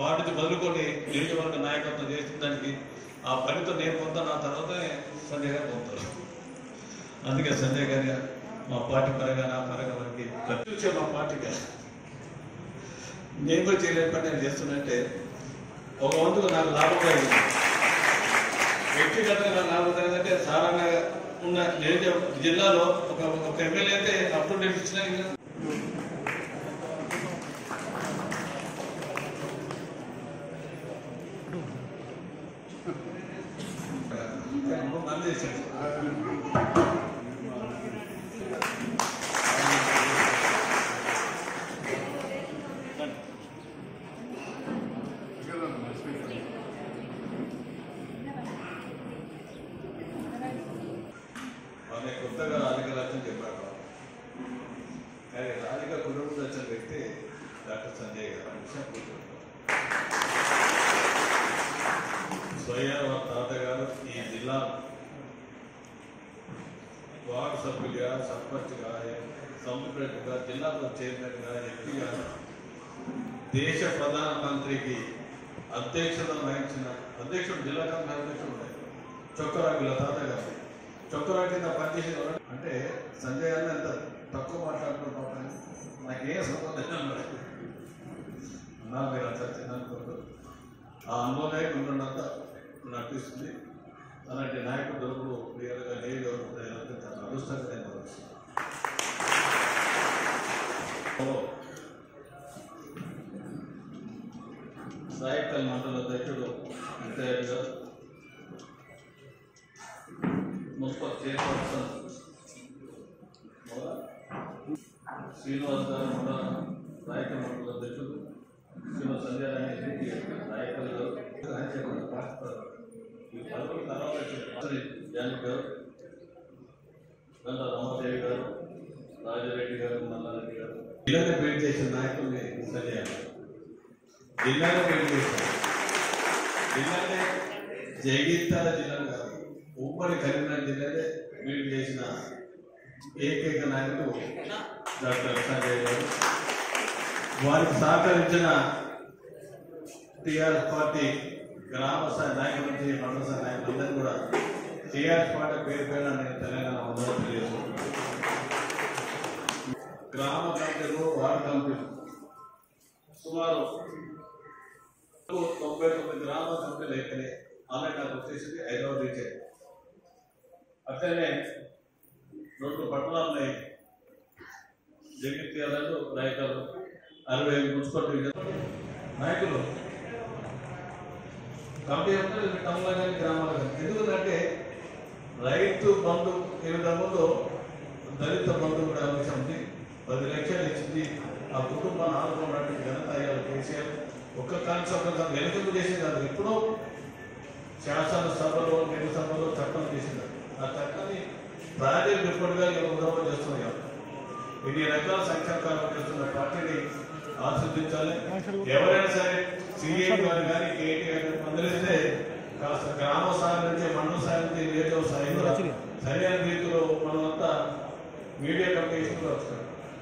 వాటిని మొదలుకొని నియోజకవర్గ నాయకత్వం చేసిన దానికి ఆ పనితో నేను పొందుతాను ఆ తర్వాతనే సంజయ్ గారు పొందుతారు అందుకే సంజయ్ గారి మా పార్టీ పరంగా నా పరంగా మనకి ప్రత్యూచే మా పార్టీకి నేను కూడా చేయలేని పని నేను చేస్తున్నట్టే ఒక వంతుకు నాకు లాభంగా ఉంది వ్యక్తిగతంగా నాకు లాభం కలిగిందంటే సాధారణంగా ఉన్న నియోజక జిల్లాలో ఒక ఒక ఎమ్మెల్యే అయితే అప్ టు డేట్ ఇచ్చినా ఇంకా మంది చేశారు. ఆమె కొత్తగా రాజకీయ లక్ష్యం చెప్పాడు కానీ రాజకీయ కుటుంబం వచ్చిన వ్యక్తి డాక్టర్ సంజయ్ గారు ఆ విషయం గుర్తుంచుకోవాలి. స్వయం వారి తాతగారు ఈ జిల్లా వార్డు సభ్యులుగా సర్పంచ్గా సంప్రదిగా జిల్లా చైర్మన్గా ఎంపీగా దేశ ప్రధానమంత్రికి అధ్యక్షత వహించిన అధ్యక్షుడు జిల్లా కాంగ్రెస్ అధ్యక్షుడు ఉన్నాయి చొక్కరాకుల తాతగారు చొక్కరా కింద పనిచేసిన వాడు అంటే సంజయ్ అన్న ఎంత తక్కువ మాట్లాడుతున్న పాప నాకేం సంబంధం అన్నాడు అన్నా మీరు అంత చిన్న ఆ అనుభవమే ఉంటున్నంత నటిస్తుంది అలాంటి నాయకుడు దొరుకుడు క్లియర్గా లేదు ప్రజలంతా తన అదృష్టంగా నేను భావిస్తున్నాను. సాయకల్ మండల అధ్యక్షుడు వెంకయ్య గారు మున్సిపల్ చైర్పర్సన్ శ్రీనివాస్ గారు మన నాయకుల మండల అధ్యక్షుడు శ్రీనివాస్ సంజయ్ రెడ్డి నాయకులు గారు ఆయన చెప్పండి, పాస్టర్. ఈ పదవుల తర్వాత వచ్చే జానకి గారు గంట రామదేవి గారు రాజారెడ్డి గారు మల్లారెడ్డి గారు జిల్లాని బీట్ చేసిన నాయకుల్ని సంజయ్ అన్నారు జిల్లాలో బీట్ చేశారు జిల్లానే జగిత్యాల జిల్లాను కాదు ఉమ్మడి కరీంనగర్ జిల్లానే బీట్ చేసిన ఏకైక నాయకుడు డాక్టర్ సంజయ్ గారు వారికి సహకరించిన టిఆర్ఎస్ పార్టీ గ్రామ స్థాయి నాయకుల నుంచి మండల స్థాయి నాయకులందరూ కూడా టిఆర్ఎస్ పార్టీ పేరు పేరు నేను తెలంగాణ ఉందని తెలియజేస్తున్నాను గ్రామ కమిటీలు వార్డు కమిటీలు సుమారు తొంభై తొమ్మిది గ్రామ కమిటీలు అయిపోయినాయి ఆల్రెడీ నాకు వచ్చేసింది హైదరాబాద్ రీచ్ అయ్యింది అట్లనే రెండు పట్టణాలు ఉన్నాయి జగిత్యాలలో నాయకులు అరవై ఐదు మున్సిపల్ డివిజన్ నాయకులు కమిటీ ఉంటుంది టౌన్లో కానీ గ్రామాల్లో కానీ ఎందుకంటే రైతు బంధు ఏ విధంగా దళిత బంధు కూడా అంశం ఉంది పది లక్షలు ఇచ్చింది ఆ కుటుంబాన్ని ఆదుకున్నటువంటి ఘనత అయ్యారు కేసీఆర్ ఒక్క కాన్సెప్ట్ కాదు వెనుకకు చేసేది కాదు ఎప్పుడో శాసన సభలో నిన్న సభలో చట్టం చేసింది ఆ చట్టాన్ని ప్రాజెక్ట్ రిపోర్ట్గా ఉద్యమం చేస్తుంది కాదు ఇన్ని రకాల సంక్షేమాలు చేస్తున్న పార్టీని ఆస్వాదించాలి ఎవరైనా సరే సిఐ గారు కానీ కేటీ గారు అందరిస్తే కాస్త గ్రామ స్థాయి నుంచి మండల స్థాయి నుంచి నియోజక స్థాయి కూడా సరైన రీతిలో మనమంతా మీడియా కమ్యూనికేషన్ కూడా వస్తారు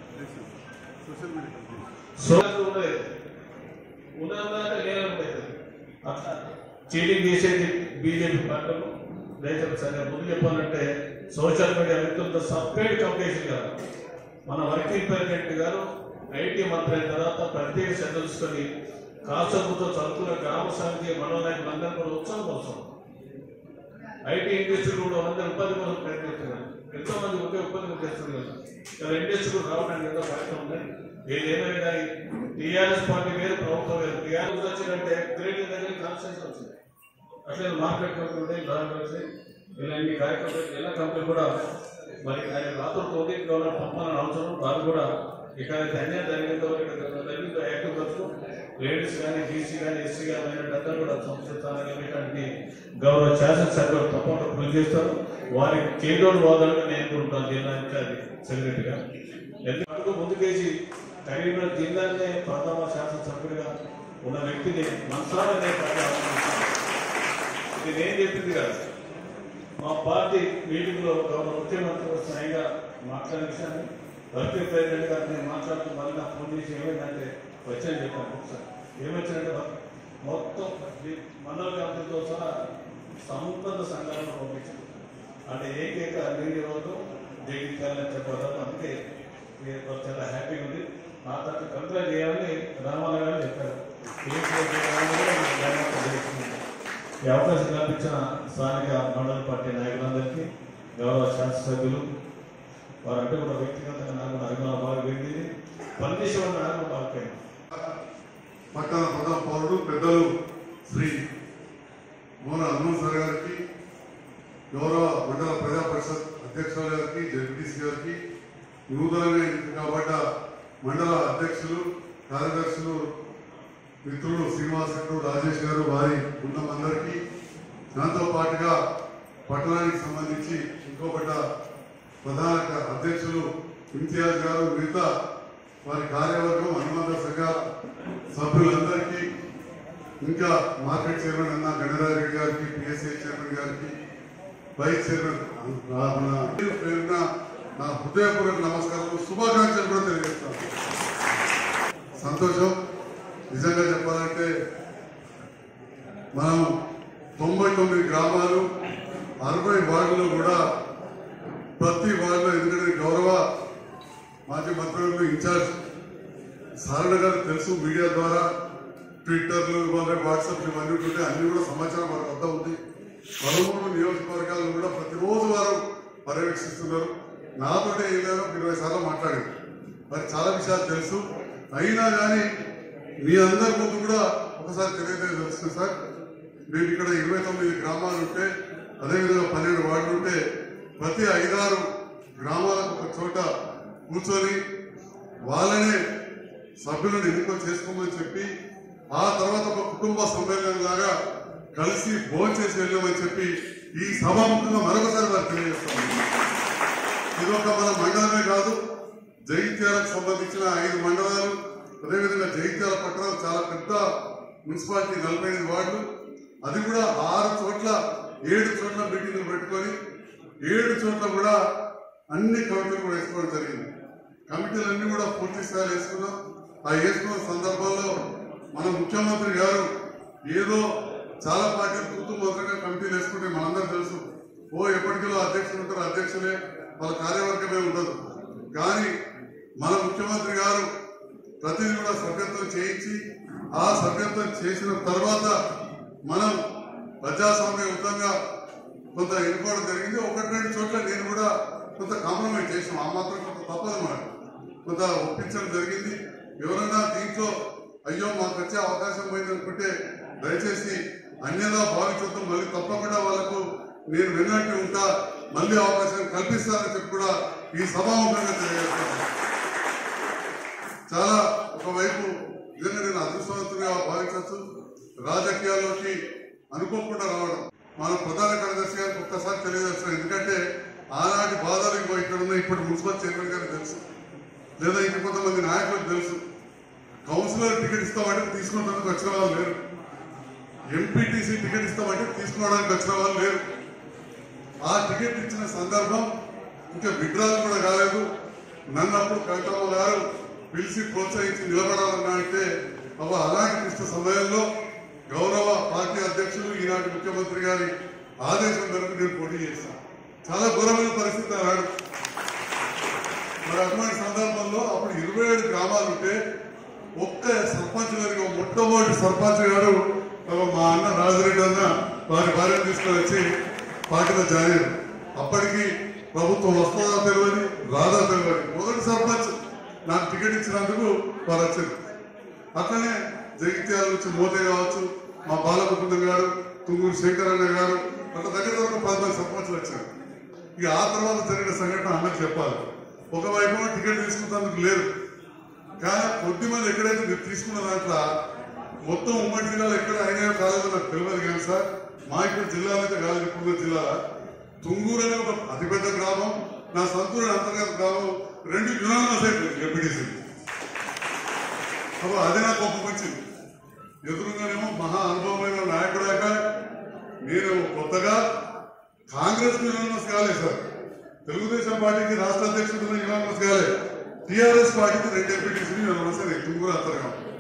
సోషల్ ఉండదు ఉన్నదంటే లేనట్లేదు అట్లా చీటింగ్ చేసేది బీజేపీ పార్టీలు రైతులు సరే ముందు చెప్పాలంటే సోషల్ మీడియా వ్యక్తులతో సపరేట్ కమ్యూనికేషన్ కాదు మన వర్కింగ్ ప్రెసిడెంట్ గారు ఐటీ మంత్రి అయిన తర్వాత ప్రత్యేక శ్రద్ధ తీసుకొని కాసబుతో చదువుకున్న గ్రామ సమితి మనోనాయకులందరూ కూడా ఉత్సాహం కోసం ఐటీ ఇండస్ట్రీ కూడా అందరూ ఉపాధి కోసం ప్రయత్నిస్తున్నారు ఎంతో మంది ఒకే ఉపాధి చేస్తున్నారు కదా ఇండస్ట్రీ కూడా రావడానికి ఎంతో ప్రయత్నం ఉంది ఏదేమైనా కానీ టీఆర్ఎస్ పార్టీ వేరు ప్రభుత్వం వేరు టీఆర్ఎస్ వచ్చిందంటే గ్రేట్ దగ్గర కాన్స్టెన్స్ వచ్చింది అట్లే మార్కెట్ కంపెనీ ఉంటాయి బ్రాండ్ వచ్చాయి ఇలా ఇన్ని కార్యక్రమాలు ಎಲ್ಲ కంపెనీ కూడా మరి ఆయన రాత్రులతో గవర్నర్ పంపాలని అవసరం వారు కూడా ఇక్కడ అన్యాయం జరిగిందో ఇక్కడ జరిగిందో యాక్టివ్ వచ్చు లేడీస్ కానీ బీసీ కానీ ఎస్సీ కానీ అయినట్టు కూడా సంస్కృతానికి గౌరవ శాసనసభ్యులు తప్పకుండా కృషి చేస్తారు వారికి చేదోడు వాదనగా నేను కూడా ఉంటాను జిల్లా ఇన్ఛార్జి సెక్రటరీగా ఎందుకంటే ముందుకేసి కరీంనగర్ జిల్లానే ప్రథమ శాసనసభ్యుడిగా ఉన్న వ్యక్తిని మనసారా నేను బాగా ఆహ్వానిస్తున్నాను. ఇది నేను చెప్పింది కాదు మా పార్టీ మీటింగ్ లో గౌరవ ముఖ్యమంత్రి గారు స్వయంగా మాట్లాడిన విషయాన్ని వర్కింగ్ ప్రెసిడెంట్ గారు నేను మాట్లాడుతూ మళ్ళీ నాకు ఫోన్ చేసి ఏమైందంటే వచ్చాను చెప్పాను ఒకసారి ఏమొచ్చారంటే మొత్తం ఈ మండల కమిటీతో సహా సంపద సంఘాలను పంపించారు అంటే ఏకైక నీటి రోజు జగిత్యాలని చెప్పడం అందుకే నేను చాలా హ్యాపీగా ఉంది నా తట్టు కంప్లైంట్ చేయాలని రామారావు గారు చెప్పారు కేసీఆర్ చేయాలని కూడా నేను ధన్యవాదాలు తెలుపుతున్నాను. ఈ అవకాశం కల్పించిన స్థానిక మండల పార్టీ నాయకులందరికీ గౌరవ శాసనసభ్యులు వారంటే కూడా వ్యక్తిగతంగా నాకు కూడా అభిమానం బాగా వెళ్ళింది పనిచేసేవాడు నాకు బాగా పోయింది. పట్టణ ప్రధాన పౌరుడు పెద్దలు శ్రీ మోన హనుమంత్ సార్ గారికి గౌరవ మండల ప్రజా పరిషత్ అధ్యక్షుల గారికి జడ్పీసీ గారికి నూతనంగా ఎన్నిక కాబట్ట మండల అధ్యక్షులు కార్యదర్శులు మిత్రులు శ్రీనివాస్ గారు రాజేష్ గారు వారి బృందం అందరికీ దాంతో పాటుగా పట్టణానికి సంబంధించి ఇంకొకట ప్రధాన క- అధ్యక్షులు ఇంతియాజ్ గారు మిగతా వారి కార్యవర్గం అనుబంధ సంఘ సభ్యులందరికీ ఇంకా మార్కెట్ చైర్మన్ అన్న గణరాజరెడ్డి గారికి పిఎస్ఐ చైర్మన్ గారికి వైస్ చైర్మన్ ఆ, మన పేరున నా హృదయపూర్వక నమస్కారాలు శుభాకాంక్షలు కూడా తెలియజేస్తాను సంతోషం నిజంగా చెప్పాలంటే మనం తొంభై తొమ్మిది గ్రామాలు అరవై వార్డులో కూడా ప్రతి వార్డులో ఎందుకంటే గౌరవ మాజీ మంత్రులు ఇన్ఛార్జ్ సారణ గారు తెలుసు మీడియా ద్వారా ట్విట్టర్లు ఇవాళ వాట్సాప్ ఇవన్నీ ఉంటుంటే అన్ని కూడా సమాచారం వారి వద్ద ఉంది పదమూడు నియోజకవర్గాలను కూడా ప్రతిరోజు వారు పర్యవేక్షిస్తున్నారు నాతోటే ఏం లేదు ఒక ఇరవై సార్లు మాట్లాడారు మరి చాలా విషయాలు తెలుసు అయినా కానీ మీ అందరి ముందు కూడా ఒకసారి తెలియజేస్తుంది సార్ మేము ఇక్కడ ఇరవై తొమ్మిది గ్రామాలు ఉంటే అదేవిధంగా పన్నెండు వార్డులు ఉంటే ప్రతి ఐదారు గ్రామాలకు ఒక చోట కూర్చొని వాళ్ళనే సభ్యులను ఎన్నిక చేసుకోమని చెప్పి ఆ తర్వాత ఒక కుటుంబ సమ్మేళనం లాగా కలిసి భోజనం చేసి వెళ్ళామని చెప్పి ఈ సభాముఖంగా మరొకసారి వారు తెలియజేస్తాం ఇది ఒక మన మండలమే కాదు జగిత్యాలకు సంబంధించిన ఐదు మండలాలు అదేవిధంగా జగిత్యాల పట్టణం చాలా పెద్ద మున్సిపాలిటీ నలభై ఐదు వార్డులు అది కూడా ఆరు చోట్ల ఏడు చోట్ల మీటింగ్లు పెట్టుకొని ఏడు చోట్ల కూడా అన్ని కమిటీలు కూడా వేసుకోవడం జరిగింది కమిటీలన్నీ కూడా పూర్తి స్థాయిలో వేసుకున్నాం ఆ వేసుకున్న సందర్భంలో మన ముఖ్యమంత్రి గారు ఏదో చాలా పార్టీలు తూతు మంత్రిగా కమిటీలు వేసుకుంటే మనందరూ తెలుసు ఓ ఎప్పటికీ అధ్యక్షులు ఉంటారు అధ్యక్షులే వాళ్ళ కార్యవర్గమే ఉండదు కానీ మన ముఖ్యమంత్రి గారు ప్రతిదీ కూడా సభ్యత్వం చేయించి ఆ సభ్యత్వం చేసిన తర్వాత మనం ప్రజాస్వామ్యయుతంగా కొంత ఎన్నుకోవడం జరిగింది ఒకటి రెండు చోట్ల నేను కూడా కొంత కాంప్రమైజ్ చేసాం ఆ మాత్రం కొంత తప్పదన్నమాట కొంత ఒప్పించడం జరిగింది ఎవరైనా దీంట్లో అయ్యో మాకు వచ్చే అవకాశం పోయింది అనుకుంటే దయచేసి అన్యదా భావించొద్దు మళ్ళీ తప్పకుండా వాళ్ళకు నేను వెన్నట్టు ఉంటా మళ్ళీ అవకాశం కల్పిస్తానని చెప్పి కూడా ఈ సభాముఖంగా తెలియజేస్తాను చాలా ఒకవైపు నిజంగా నేను అదృష్టవంతుడిగా భావించవచ్చు రాజకీయాల్లోకి అనుకోకుండా రావడం మన ప్రధాన కార్యదర్శి గారికి ఒక్కసారి తెలియజేస్తాను ఎందుకంటే ఆనాటి బాధలు ఇంకో ఇక్కడ ఉన్న ఇప్పుడు మున్సిపల్ చైర్మన్ గారికి తెలుసు లేదా ఇంక కొంతమంది నాయకులకు తెలుసు కౌన్సిలర్ టికెట్ ఇస్తామంటే తీసుకోవడానికి వచ్చిన వాళ్ళు లేరు ఎంపీటీసీ టికెట్ ఇస్తామంటే తీసుకోవడానికి వచ్చిన వాళ్ళు లేరు ఆ టికెట్ ఇచ్చిన సందర్భం ఇంకా విడ్రాలు కూడా కాలేదు నన్ను అప్పుడు కవితమ్మ గారు పిలిచి ప్రోత్సహించి నిలబడాలన్నా అంటే అవ అలాంటి క్లిష్ట సమయంలో గౌరవ పార్టీ అధ్యక్షులు ఈనాటి ముఖ్యమంత్రి గారి ఆదేశం మేరకు నేను పోటీ చేశాను చాలా ఘోరమైన పరిస్థితి అన్నాడు మరి అటువంటి సందర్భంలో అప్పుడు ఇరవై ఏడు గ్రామాలు ఉంటే ఒక్క సర్పంచ్ గారికి ఒక మొట్టమొదటి సర్పంచ్ గారు ఒక మా అన్న రాజరెడ్డి అన్న వారి భార్యను తీసుకొని వచ్చి పార్టీలో జాయిన్ అయ్యారు అప్పటికి ప్రభుత్వం వస్తుందా తెలియదు రాదా తెలియదు మొదటి సర్పంచ్ నాకు టికెట్ ఇచ్చినందుకు వారు వచ్చారు అట్లనే జగిత్యాల నుంచి మోతే కావచ్చు మా బాలముకుందం గారు తుంగూరు శంకరన్న గారు అట్లా దగ్గర వరకు పదకొండు సర్పంచ్లు వచ్చారు ఇక ఆ తర్వాత జరిగిన సంఘటన అన్నకు చెప్పాలి ఒకవైపు టికెట్ తీసుకున్నందుకు లేరు కానీ కొద్ది మంది ఎక్కడైతే మీరు తీసుకున్న దాంట్లో మొత్తం ఉమ్మడి జిల్లాలో ఎక్కడ అయినాయో కాలేదో నాకు తెలియదు కానీ సార్ మా ఇక్కడ జిల్లాలో అయితే కాలేదు ఇప్పుడు జిల్లా తుంగూరు అనే ఒక అతిపెద్ద గ్రామం నా సంతూరు అంతర్గత గ్రామం రెండు యునానమస్ అయిపోయింది ఎంపీటీసీ అప్పుడు అది నాకు ఒప్పుకొచ్చింది ఎదురుగానేమో మహా అనుభవమైన నాయకుడాక నేను కొత్తగా కాంగ్రెస్ యునానమస్ కాలేదు సార్ తెలుగుదేశం పార్టీకి రాష్ట్ర అధ్యక్షుడు యునానమస్ కాలేదు టిఆర్ఎస్ పార్టీకి రెండు ఎంపీటీసీలు యునానమస్ అయ్యాయి తుంగూరు అంతర్గం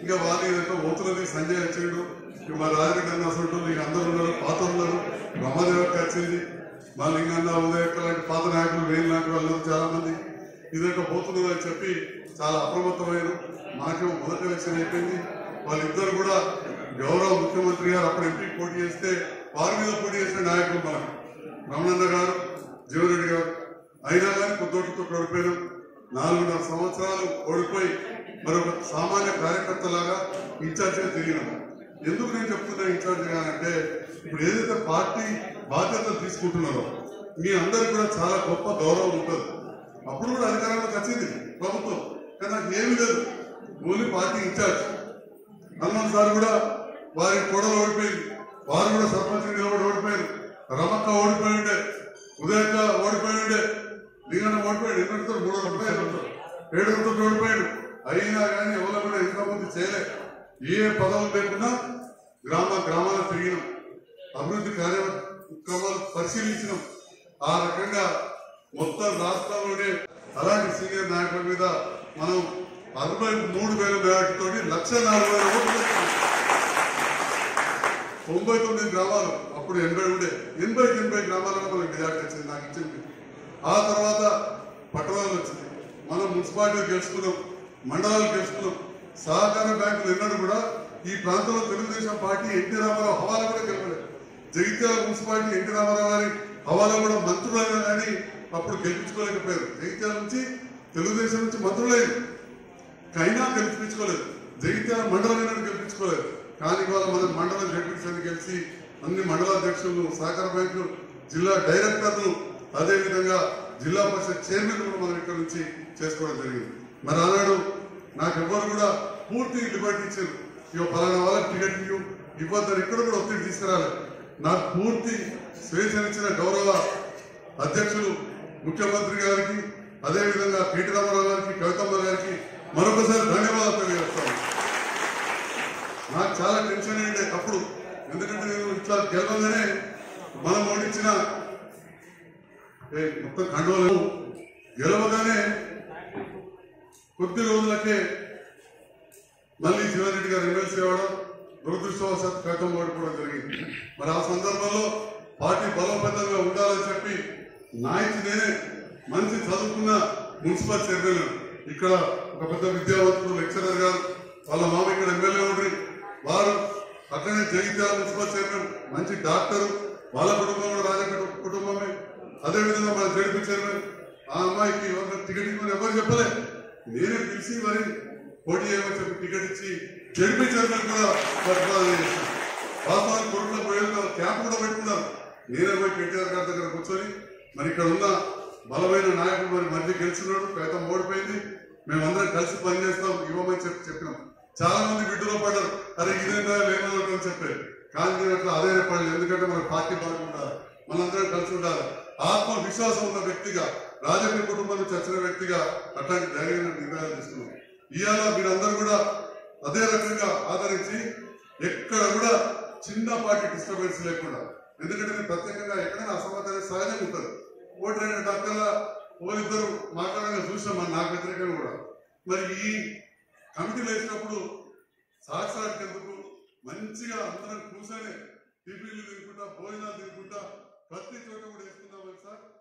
ఇంకా వాళ్ళు ఏదైతే పోతున్నది సంజయ్ వచ్చిండు ఇక మా రాజరెడ్డి అన్న అసలు ఇక అందరూ ఉన్నారు పాత ఉన్నారు బ్రహ్మదేవకి వచ్చింది మా లింగన్న ఉదయక్క లాంటి పాత నాయకులు వేలు లాంటి వాళ్ళు చాలా మంది ఇదొక పోతున్నది అని చెప్పి చాలా అప్రమత్తమైన మాకేమో మొదటి ఎలక్షన్ అయిపోయింది వాళ్ళిద్దరు కూడా గౌరవ ముఖ్యమంత్రి గారు అప్పుడు ఎంపీ పోటీ చేస్తే వారి మీద పోటీ చేసిన నాయకులు మనకు రమణన్న గారు జీవరెడ్డి గారు అయినా కానీ కొత్తోటితో ఓడిపోయినాం నాలుగున్నర సంవత్సరాలు ఓడిపోయి మరొక సామాన్య కార్యకర్తలాగా ఇన్ఛార్జిగా తిరిగినాం ఎందుకు నేను చెప్తున్నా ఇన్ఛార్జిగా అంటే ఇప్పుడు ఏదైతే పార్టీ బాధ్యతలు తీసుకుంటున్నారో మీ అందరికి కూడా చాలా గొప్ప గౌరవం ఉంటుంది అప్పుడు కూడా అధికారంలోకి వచ్చింది ప్రభుత్వం కానీ నాకు ఏమీ లేదు only party incharge Hanuman sir కూడా వారి కోడలు ఓడిపోయింది వారు కూడా సర్పంచ్ నిలబడి ఓడిపోయారు రమక్క ఓడిపోయి ఉండే ఉదయక్క ఓడిపోయి ఉండే లింగన్న ఓడిపోయాడు ఎన్నటితో మూడు ఓడిపోయాడు ఏడుగురితో ఓడిపోయాడు అయినా కానీ ఎవరు కూడా ఎంతమంది చేయలే ఏ పదవులు లేకుండా గ్రామ గ్రామాలు తిరిగినాం అభివృద్ధి కార్యక్రమాలు పరిశీలించినాం ఆ రకంగా మొత్తం రాష్ట్రంలోనే అలాంటి సీనియర్ నాయకుల మీద మనం అరవై మూడు వేల మేరటితోటి లక్ష నాలుగు వేల ఓట్లు తెచ్చుకున్నాం. తొంభై తొమ్మిది గ్రామాలు అప్పుడు ఎనభై ఉండే ఎనభైకి ఎనభై గ్రామాలలో మనకి మెజార్టీ వచ్చింది నాకు ఇచ్చింది ఆ తర్వాత పట్టణాలు వచ్చింది మనం మున్సిపాలిటీలు గెలుచుకున్నాం మండలాలు గెలుచుకున్నాం సహకార బ్యాంకులు ఎన్నడూ కూడా ఈ ప్రాంతంలో తెలుగుదేశం పార్టీ ఎన్టీ రామారావు హవాలా కూడా గెలవలేదు జగిత్యాల మున్సిపాలిటీ ఎన్టీ రామారావు గారి హవాలా కూడా మంత్రులైనా కానీ అప్పుడు గెలిపించుకోలేకపోయారు జగిత్యాల నుంచి తెలుగుదేశం నుంచి మంత్రులైన కైనా గెలిపించుకోలేదు జగిత్యాల మండలం అయినా గెలిపించుకోలేదు కానీ ఇవాళ మనం మండలం జడ్పీసీని గెలిచి అన్ని మండల అధ్యక్షులు సహకార బ్యాంకులు జిల్లా డైరెక్టర్లు అదేవిధంగా జిల్లా పరిషత్ చైర్మన్ కూడా మనం ఇక్కడ నుంచి చేసుకోవడం జరిగింది మరి ఆనాడు నాకు ఎవ్వరు కూడా పూర్తి లిబర్టీ ఇచ్చారు ఇక పలానా వాళ్ళకి టికెట్ ఇవ్వు ఇవ్వద్దని ఇక్కడ కూడా ఒత్తిడి తీసుకురాలేదు నాకు పూర్తి స్వేచ్ఛనిచ్చిన గౌరవ అధ్యక్షులు ముఖ్యమంత్రి గారికి అదేవిధంగా కేటీ రామారావు గారికి కవితమ్మ గారికి మరొకసారి ధన్యవాదాలు తెలియజేస్తాను నాకు చాలా టెన్షన్ అయ్యిండే అప్పుడు ఎందుకంటే నేను ఇట్లా గెలవగానే మనం ఓడించిన ఏ, మొత్తం ఖండోలు గెలవగానే కొద్ది రోజులకే మళ్ళీ శివారెడ్డి గారు ఎమ్మెల్సీ అవ్వడం దురదృష్టవశాత్ కవితం ఓడిపోవడం జరిగింది మరి ఆ సందర్భంలో పార్టీ బలోపేతంగా ఉండాలని చెప్పి నాయకు నేనే మంచి చదువుకున్న మున్సిపల్ చైర్మన్ ఇక్కడ ఒక పెద్ద విద్యావంతుడు లెక్చరర్ గారు వాళ్ళ మామ ఇక్కడ ఎమ్మెల్యే ఉండ్రి వారు అక్కడనే జగిత్యాల మున్సిపల్ చైర్మన్ మంచి డాక్టర్ వాళ్ళ కుటుంబం కూడా రాజా కుటు- కుటుంబమే అదేవిధంగా మన జడ్పీ చైర్మన్ ఆ అమ్మాయికి ఎవరు టికెట్ ఇవ్వమని ఎవరు చెప్పలే నేనే పిలిచి మరి పోటీ చేయమని చెప్పి టికెట్ ఇచ్చి జడ్పీ చైర్మన్ కూడా ప్రతిపాదన చేశాను వాస్తవానికి కొడుకులో పోయేందుకు క్యాంప్ కూడా పెట్టుకున్నారు నేనే పోయి కేటీఆర్ గారి దగ్గర కూర్చొని మరి ఇక్కడ ఉన్న బలమైన నాయకుడు మరి మధ్య గెలిచినాడు పేతం ఓడిపోయింది మేమందరం కలిసి పనిచేస్తాం ఇవ్వమని చెప్పి చెప్పినాం చాలా మంది విడ్డులో పడ్డారు అరే ఇదేందా లేమో అని చెప్పారు కానీ నేను అట్లా అదే పడలేదు ఎందుకంటే మన పార్టీ బలం ఉండాలి మనందరం కలిసి ఉండాలి ఆత్మ విశ్వాసం ఉన్న వ్యక్తిగా రాజకీయ కుటుంబం నుంచి వచ్చిన వ్యక్తిగా అట్లాంటి ధైర్యమైన నిర్ణయాలు తీసుకున్నాం ఇవాళ మీరందరూ కూడా అదే రకంగా ఆదరించి ఎక్కడ కూడా చిన్న పార్టీ డిస్టర్బెన్స్ లేకుండా ఎందుకంటే నేను ప్రత్యేకంగా ఎక్కడైనా అసమర్థత సహజంగా ఉంటుంది ఓటు రెండు డాక్టర్ల ఒకరిద్దరు మాట్లాడగా చూసాం మన నాకు వ్యతిరేకంగా కూడా మరి ఈ కమిటీలు వేసినప్పుడు సాక్షాత్ ఎందుకు మంచిగా అందరం కూర్చొని టిఫిన్లు తినుకుంటా భోజనాలు తినుకుంటా ప్రతి చోట కూడా వేసుకుందామని సార్